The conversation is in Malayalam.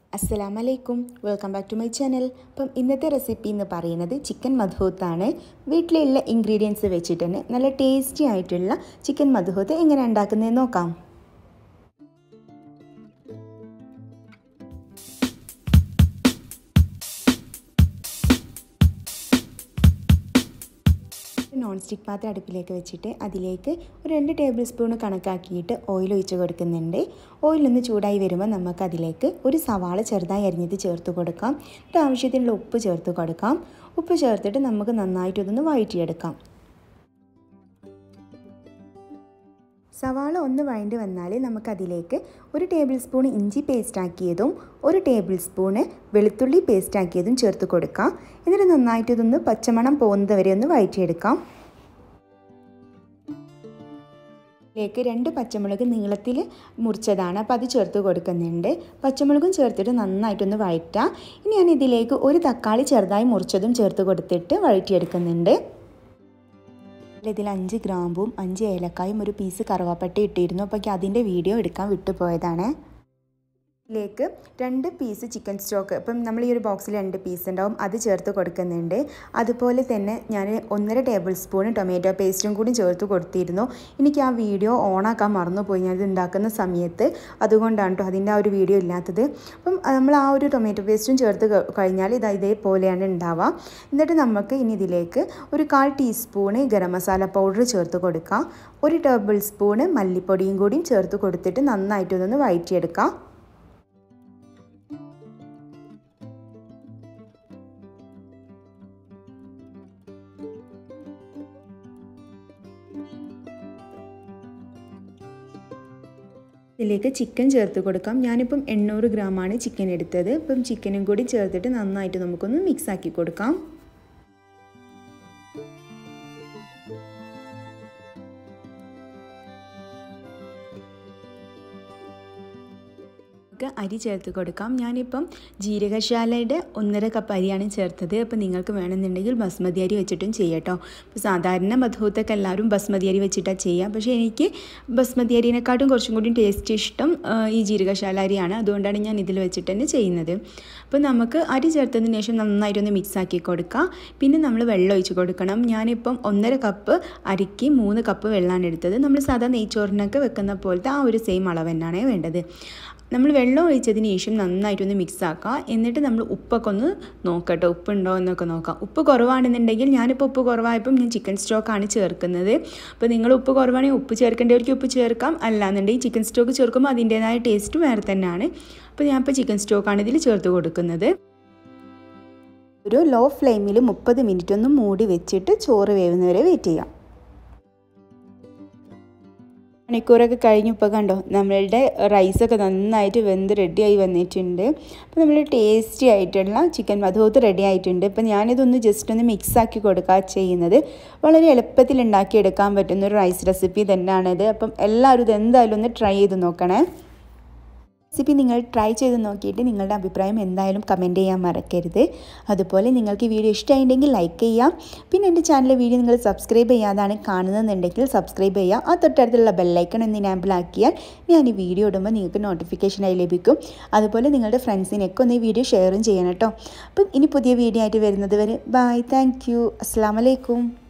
അസ്സലാമലൈക്കും welcome back to my channel appam ഇന്നത്തെ റെസിപ്പി എന്ന് പറയുന്നത് ചിക്കൻ മധുഹൂത്താണ് വീട്ടിലുള്ള ഇൻഗ്രീഡിയൻസ് വെച്ചിട്ട് തന്നെ നല്ല ടേസ്റ്റി ആയിട്ടുള്ള ചിക്കൻ മധുഹൂത്ത് എങ്ങനെ ഉണ്ടാക്കുന്നതെന്ന് നോക്കാം നോൺ സ്റ്റിക്ക് പാത്രം അടുപ്പിലേക്ക് വെച്ചിട്ട് അതിലേക്ക് ഒരു രണ്ട് ടേബിൾ സ്പൂൺ കണക്കാക്കിയിട്ട് ഓയിൽ ഒഴിച്ച് കൊടുക്കുന്നുണ്ട് ഓയിലൊന്ന് ചൂടായി വരുമ്പോൾ നമുക്ക് അതിലേക്ക് ഒരു സവാള ചെറുതായി അരിഞ്ഞത് ചേർത്ത് കൊടുക്കാം എന്നിട്ട് ആവശ്യത്തിനുള്ള ഉപ്പ് ചേർത്ത് കൊടുക്കാം ഉപ്പ് ചേർത്തിട്ട് നമുക്ക് നന്നായിട്ട് ഇതൊന്ന് വഴറ്റിയെടുക്കാം സവാള ഒന്ന് വഴണ്ടി വന്നാൽ നമുക്കതിലേക്ക് ഒരു ടേബിൾ സ്പൂൺ ഇഞ്ചി പേസ്റ്റ് ആക്കിയതും ഒരു ടേബിൾ സ്പൂണ് വെളുത്തുള്ളി പേസ്റ്റ് ആക്കിയതും ചേർത്ത് കൊടുക്കാം എന്നിട്ട് നന്നായിട്ട് ഇതൊന്ന് പച്ചമണം പോകുന്നത് വരെ ഒന്ന് വഴറ്റിയെടുക്കാം ഇതിലേക്ക് രണ്ട് പച്ചമുളക് നീളത്തിൽ മുറിച്ചതാണ് അപ്പോൾ അത് ചേർത്ത് കൊടുക്കുന്നുണ്ട് പച്ചമുളകും ചേർത്തിട്ട് നന്നായിട്ടൊന്ന് വഴറ്റാം ഇനി ഞാൻ ഇതിലേക്ക് ഒരു തക്കാളി ചെറുതായി മുറിച്ചതും ചേർത്ത് കൊടുത്തിട്ട് വഴറ്റിയെടുക്കുന്നുണ്ട് ഇതിൽ അഞ്ച് ഗ്രാമ്പും അഞ്ച് ഏലക്കായും ഒരു പീസ് കറുവാപ്പട്ട ഇട്ടിരുന്നു അപ്പോൾ അതിൻ്റെ വീഡിയോ എടുക്കാൻ വിട്ടുപോയതാണ് ഇതിലേക്ക് രണ്ട് പീസ് ചിക്കൻ സ്റ്റോക്ക് ഇപ്പം നമ്മൾ ഈ ഒരു ബോക്സിൽ രണ്ട് പീസ് ഉണ്ടാവും അത് ചേർത്ത് കൊടുക്കുന്നുണ്ട് അതുപോലെ തന്നെ ഞാൻ ഒന്നര ടേബിൾ സ്പൂൺ ടൊമാറ്റോ പേസ്റ്റും കൂടി ചേർത്ത് കൊടുത്തിരുന്നു എനിക്ക് ആ വീഡിയോ ഓണാക്കാൻ മറന്നുപോയി ഞാൻ ഇത് ഉണ്ടാക്കുന്ന സമയത്ത് അതുകൊണ്ടാണ് കേട്ടോ അതിൻ്റെ ആ ഒരു വീഡിയോ ഇല്ലാത്തത് അപ്പം നമ്മൾ ആ ഒരു ടൊമാറ്റോ പേസ്റ്റും ചേർത്ത് കഴിഞ്ഞാൽ ഇത് ഇതേപോലെയാണ് ഉണ്ടാവുക എന്നിട്ട് നമുക്ക് ഇനി ഇതിലേക്ക് ഒരു കാൽ ടീസ്പൂണ് ഗരം മസാല പൗഡർ ചേർത്ത് കൊടുക്കാം ഒരു ടേബിൾ സ്പൂണ് മല്ലിപ്പൊടിയും കൂടിയും ചേർത്ത് കൊടുത്തിട്ട് നന്നായിട്ടൊന്ന് വഴറ്റിയെടുക്കാം ഇതിലേക്ക് ചിക്കൻ ചേർത്ത് കൊടുക്കാം ഞാനിപ്പം എണ്ണൂറ് ഗ്രാമാണ് ചിക്കൻ എടുത്തത് ഇപ്പം ചിക്കനും കൂടി ചേർത്തിട്ട് നന്നായിട്ട് നമുക്കൊന്ന് മിക്സ് ആക്കി കൊടുക്കാം അരി ചേർത്ത് കൊടുക്കാം ഞാനിപ്പം ജീരകശാലയുടെ ഒന്നര കപ്പ് അരിയാണ് ചേർത്തത് അപ്പോൾ നിങ്ങൾക്ക് വേണമെന്നുണ്ടെങ്കിൽ ബസ്മതി അരി വെച്ചിട്ടും ചെയ്യട്ടോ അപ്പോൾ സാധാരണ മധുഹൂത്തൊക്കെ എല്ലാവരും ബസ്മതി അരി വെച്ചിട്ടാണ് ചെയ്യുക പക്ഷേ എനിക്ക് ബസ്മതി അരിനെക്കാട്ടും കുറച്ചും കൂടി ടേസ്റ്റ് ഇഷ്ടം ഈ ജീരകശാല അരിയാണ് അതുകൊണ്ടാണ് ഞാൻ ഇതിൽ വെച്ചിട്ട് തന്നെ ചെയ്യുന്നത് അപ്പോൾ നമുക്ക് അരി ചേർത്തതിന് ശേഷം നന്നായിട്ടൊന്ന് മിക്സ് ആക്കി കൊടുക്കുക പിന്നെ നമ്മൾ വെള്ളം ഒഴിച്ച് കൊടുക്കണം ഞാനിപ്പം ഒന്നര കപ്പ് അരിക്ക് മൂന്ന് കപ്പ് വെള്ളമാണ് എടുത്തത് നമ്മൾ സാധാ നെയ്ച്ചോറിനൊക്കെ വെക്കുന്ന പോലത്തെ ആ ഒരു സെയിം അളവ് തന്നെയാണ് വേണ്ടത് നമ്മൾ വെള്ളം ഒഴിച്ചതിന് ശേഷം നന്നായിട്ടൊന്ന് മിക്സ് ആക്കുക എന്നിട്ട് നമ്മൾ ഉപ്പൊക്കെ ഒന്ന് നോക്കട്ടോ ഉപ്പുണ്ടോ എന്നൊക്കെ നോക്കാം ഉപ്പ് കുറവാണെന്നുണ്ടെങ്കിൽ ഞാനിപ്പോൾ ഉപ്പ് കുറവായപ്പം ഞാൻ ചിക്കൻ സ്റ്റോക്കാണ് ചേർക്കുന്നത് അപ്പോൾ നിങ്ങൾ ഉപ്പ് കുറവാണെങ്കിൽ ഉപ്പ് ചേർക്കേണ്ടവർക്ക് ഉപ്പ് ചേർക്കാം അല്ലാന്നുണ്ടെങ്കിൽ ചിക്കൻ സ്റ്റോക്ക് ചേർക്കുമ്പോൾ അതിൻ്റേതായ ടേസ്റ്റ് വേറെ തന്നെയാണ് അപ്പോൾ ഞാനിപ്പോൾ ചിക്കൻ സ്റ്റോക്കാണ് ഇതിൽ ചേർത്ത് കൊടുക്കുന്നത് ഒരു ലോ ഫ്ലെയിമിൽ മുപ്പത് മിനിറ്റ് ഒന്ന് മൂടി വെച്ചിട്ട് ചോറ് വേവുന്നവരെ വെയിറ്റ് ചെയ്യാം മണിക്കൂറൊക്കെ കഴിഞ്ഞപ്പോൾ കണ്ടോ നമ്മളുടെ റൈസൊക്കെ നന്നായിട്ട് വെന്ത് റെഡിയായി വന്നിട്ടുണ്ട് അപ്പോൾ നമ്മൾ ടേസ്റ്റി ആയിട്ടുള്ള ചിക്കൻ മധുഹൂത്ത് റെഡി ആയിട്ടുണ്ട് അപ്പോൾ ഞാനിതൊന്ന് ജസ്റ്റ് ഒന്ന് മിക്സ് ആക്കി കൊടുക്കുക ചെയ്യുന്നത് വളരെ എളുപ്പത്തിൽ ഉണ്ടാക്കിയെടുക്കാൻ പറ്റുന്ന ഒരു റൈസ് റെസിപ്പി തന്നെയാണിത് അപ്പം എല്ലാവരും ഇത് എന്തായാലും ഒന്ന് ട്രൈ ചെയ്ത് നോക്കണേ റെസിപ്പി നിങ്ങൾ ട്രൈ ചെയ്ത് നോക്കിയിട്ട് നിങ്ങളുടെ അഭിപ്രായം എന്തായാലും കമൻറ്റ് ചെയ്യാൻ മറക്കരുത് അതുപോലെ നിങ്ങൾക്ക് ഈ വീഡിയോ ഇഷ്ടമായിട്ടുണ്ടെങ്കിൽ ലൈക്ക് ചെയ്യാം പിന്നെ എൻ്റെ ചാനലിലെ വീഡിയോ നിങ്ങൾ സബ്സ്ക്രൈബ് ചെയ്യാതാണ് കാണുന്നതെന്നുണ്ടെങ്കിൽ സബ്സ്ക്രൈബ് ചെയ്യുക ആ തൊട്ടടുത്തുള്ള ബെല്ലൈക്കൺ ഒന്ന് ഇനാബിൾ ആക്കിയാൽ ഞാൻ ഈ വീഡിയോ ഇടുമ്പോൾ നിങ്ങൾക്ക് നോട്ടിഫിക്കേഷനായി ലഭിക്കും അതുപോലെ നിങ്ങളുടെ ഫ്രണ്ട്സിനൊക്കെ ഒന്ന് ഈ വീഡിയോ ഷെയറും ചെയ്യണം കേട്ടോ അപ്പം ഇനി പുതിയ വീഡിയോ ആയിട്ട് വരുന്നത് വരെ ബൈ താങ്ക് യു അസ്സാം വലൈക്കും